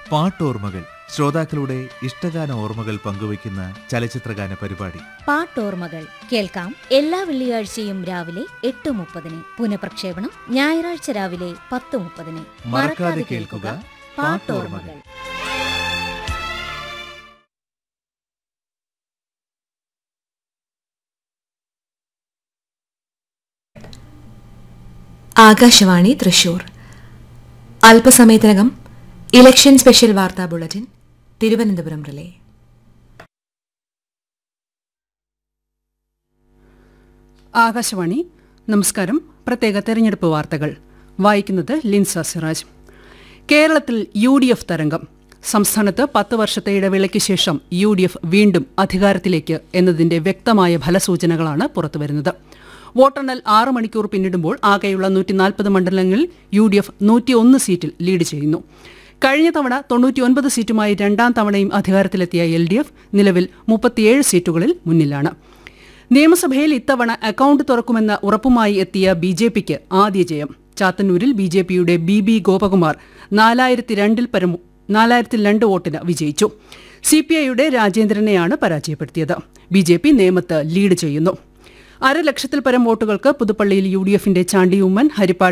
പാട്ടോർമ്മകൾ ശ്രോതാക്കളുടെ ഇഷ്ടഗാന ഓർമ്മകൾ പങ്കുവയ്ക്കുന്ന ചലച്ചിത്രഗാന പരിപാടി പാട്ടോർമ്മകൾ കേൾക്കാം എല്ലാ വെള്ളിയാഴ്ചയും രാവിലെ എട്ട് മുപ്പതിന് പുനഃപ്രക്ഷേപണം ഞായറാഴ്ച രാവിലെ പത്ത് മുപ്പതിന് മറക്കാതെ കേൾക്കുക പാട്ടോർമ്മകൾ ആകാശവാണി തൃശൂർ അല്പസമയത്തിനകം ഇലക്ഷൻ സ്പെഷ്യൽ വാർത്താ ബുള്ളറ്റിൻ തിരുവനന്തപുരം റിലേ ആകാശവാണി നമസ്കാരം പ്രത്യേക തെരഞ്ഞെടുപ്പ് വാർത്തകൾ വായിക്കുന്നത് ലിൻസ സിറാജ് കേരളത്തിൽ യു ഡി എഫ് തരംഗം സംസ്ഥാനത്ത് പത്ത് വർഷത്തെ ഇടവേളയ്ക്ക് ശേഷം യു ഡി എഫ് വീണ്ടും അധികാരത്തിലേക്ക് എന്നതിന്റെ വ്യക്തമായ ഫലസൂചനകളാണ് പുറത്തുവരുന്നത് വോട്ടെണ്ണൽ ആറ് മണിക്കൂർ പിന്നിടുമ്പോൾ ആകെയുള്ള നൂറ്റി നാൽപ്പത് മണ്ഡലങ്ങളിൽ യു ഡി എഫ് നൂറ്റിയൊന്ന് സീറ്റിൽ ലീഡ് ചെയ്യുന്നു കഴിഞ്ഞ തവണ തൊണ്ണൂറ്റിയൊൻപത് സീറ്റുമായി രണ്ടാം തവണയും അധികാരത്തിലെത്തിയ എൽ ഡി എഫ് നിലവിൽ മുപ്പത്തിയേഴ് സീറ്റുകളിൽ മുന്നിലാണ് നിയമസഭയിൽ ഇത്തവണ അക്കൌണ്ട് തുറക്കുമെന്ന ഉറപ്പുമായി എത്തിയ ബി ജെ പിക്ക് ആദ്യ ജയം ചാത്തന്നൂരിൽ ബി ജെ പിയുടെ ബി ബി ഗോപകുമാർ നാലായിരത്തി രണ്ടിൽ പരം നാലായിരത്തി രണ്ട് വോട്ടിന് വിജയിച്ചു സി പി ഐയുടെ രാജേന്ദ്രനെയാണ് പരാജയപ്പെടുത്തിയത് ബി ജെ പി നേമത്ത് ലീഡ് ചെയ്യുന്നു അര ലക്ഷത്തിൽ പരം വോട്ടുകൾക്ക് പുതുപ്പള്ളിയിൽ യു ഡി എഫിന്റെ ചാണ്ടി ഉമ്മൻ ഹരിപ്പാട്